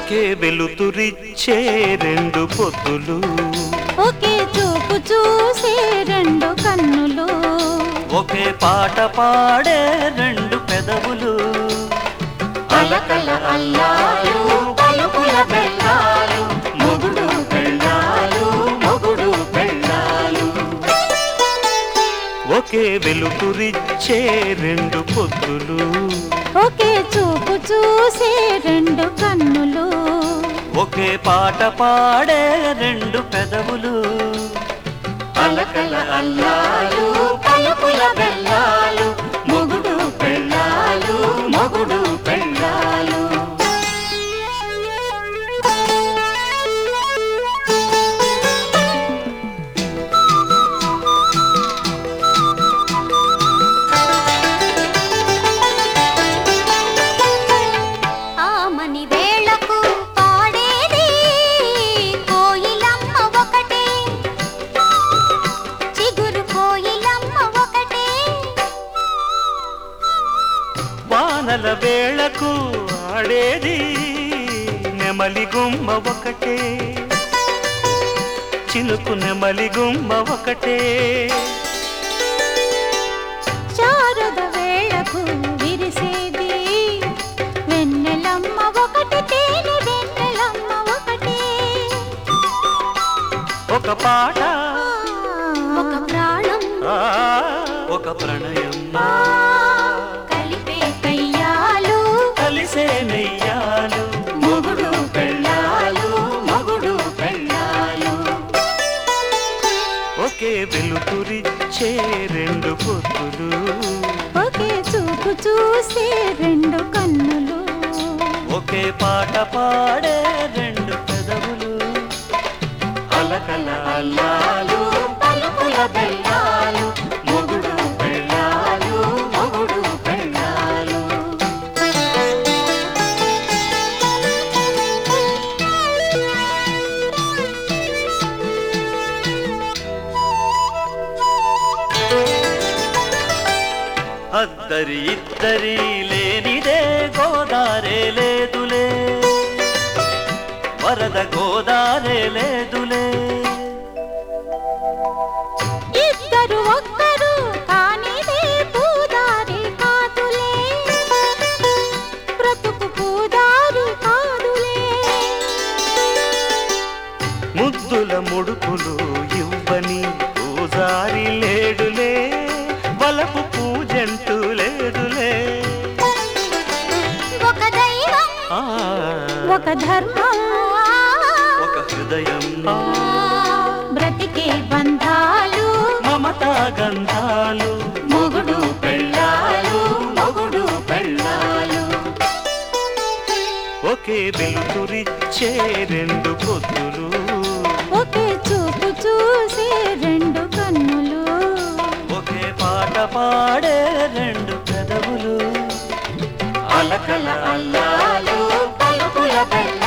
ఒకే వెలుతురిచ్చే రెండు పొద్దులు ఒకే చూపు చూసే రెండు కన్నులు ఒకే పాట పాడే రెండు పెదవులు అలకల అల్లాలు పలుకుల బెల్లాలు మొగుడు పెళ్ళాలు మొగుడు పెళ్ళాలు ఒకే వెలుతురిచ్చే రెండు పొద్దులు ఒకే చూపు చూసే రెండు కన్నులు ఒకే పాట పాడే రెండు పెదవులు అలకల అల్లాలు పలుకుల బెల్లాలు మొగుడు పెళ్ళాలు మొగుడు పెళ్ళాలు ఆమని వేళకు పాడేది కోయిలమ్మ ఒకటే చిగురు కోయిలమ్మ ఒకటే వానల వేళకు ఆడేది నెమలి గుమ్మ ఒకటే చిలుకు నెమలి గుమ్మ ఒకటే శారద వేళకు విరిసేది వెన్నెలమ్మ ఒకటి తేనె వెన్నెలమ్మ ఒకటే ఒక పాట ఒక ప్రాణం ఆ, ఒక ప్రణయం కలిపే కయ్యాలు కలిసే నెయ్యాలు మొగుడు పెళ్ళాలు మొగుడు పెళ్ళాలు ఒకే వెలుతురిచ్చే రెండు పొద్దులు ఒకే చూపు చూసే రెండు కన్నులు ఒకే పాట పాడే రెండు పెదవులు అలకల అల్లాలు పలుకుల బెల్లాలు మొగుడు పెళ్ళాలు మొగుడు పెళ్ళాలు అద్దరి ఇద్దరి లేనిదే గోదారే లేదులే వరద గోదారే లేదులే ఇద్దరు ఒక్కరు కానిదే పూదారి కాదులే బ్రతుకు పూదారి కాదులే ముద్దుల ముడుపులు ఇవ్వని పూజారి లేడులే వలపు పూజంటూ లేదులే ఒక దైవం ఆ, ఒక ధర్మం ఒక హృదయం బ్రతికే బంధాలు మమతా గంధాలు మొగుడు పెళ్ళాలు మొగుడు పెళ్ళాలు ఒకే వెలుతురిచ్చే రెండు పొద్దులు ఒకే చూపు చూసే రెండు కన్నులు ఒకే పాట పాడే రెండు పెదవులు అలకల అల్లాలు పలుకుల బెల్ల